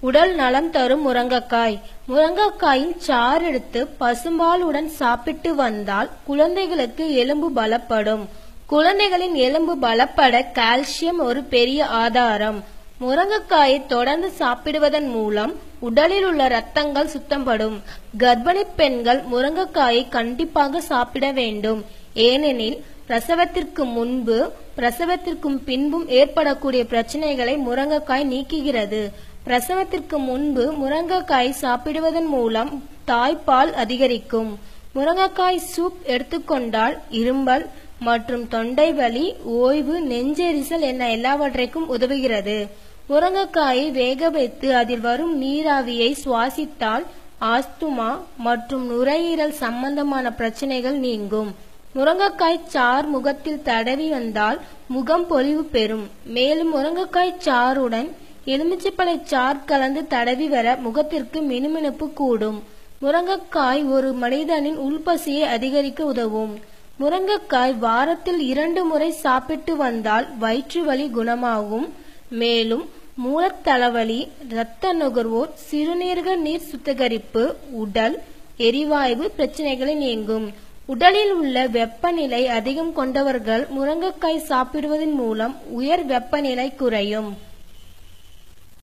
உடல் நலம் தரும் முருங்கைக்காய் முருங்கைக்காயின் சாறு எடுத்து பசும்பாலுடன் சாப்பிட்டு வந்தால் குழந்தைகளுக்கு எலும்பு பலப்படும் குழந்தைகளின் எலும்பு பலப்பட கால்சியம் ஒரு பெரிய ஆதாரம் முருங்கைக்காயை தொடர்ந்து சாப்பிடுவதன் மூலம் உடலில் உள்ள ரத்தங்கள் சுத்தப்படும் கர்ப்பிணி பெண்கள் முருங்கைக்காயை கண்டிப்பாக சாப்பிட வேண்டும் ஏனெனில் பிரசவத்திற்கு முன்பு பிரசவத்திற்கும் பின்பும் ஏற்படக்கூடிய பிரச்சனைகளை முருங்கைக்காய் நீக்குகிறது பிரசவத்திற்கு முன்பு முருங்கைக்காய் சாப்பிடுவதன் மூலம் தாய்ப்பால் அதிகரிக்கும் முருங்கைக்காய் சூப் எடுத்துக்கொண்டால் இரும்பல் மற்றும் தொண்டை வலி ஓய்வு நெஞ்செரிச்சல் என எல்லாவற்றைக்கும் உதவுகிறது முருங்கைக்காயை வேக வைத்து அதில் வரும் நீராவியை சுவாசித்தால் ஆஸ்துமா மற்றும் நுரையீரல் சம்பந்தமான பிரச்சனைகள் நீங்கும் முருங்கைக்காய் சார் முகத்தில் தடவி வந்தால் முகம் பொலிவு பெறும் மேலும் முருங்கைக்காய் சாறுடன் எலுமிச்சைப்பழ சார் கலந்து தடவி வர முகத்திற்கு மினுமினுப்பு கூடும் முருங்கைக்காய் ஒரு மனிதனின் உள்பசியை அதிகரிக்க உதவும் முருங்கைக்காய் வாரத்தில் இரண்டு முறை சாப்பிட்டு வந்தால் வயிற்று வலி குணமாகும் மேலும் மூலத்தலைவலி இரத்த நுகர்வோர் சிறுநீரக நீர் சுத்திகரிப்பு உடல் எரிவாயு பிரச்சனைகளை நீங்கும் உடலில் உள்ள வெப்பநிலை அதிகம் கொண்டவர்கள் முருங்கைக்காய் சாப்பிடுவதன் மூலம் உயர் வெப்பநிலை குறையும்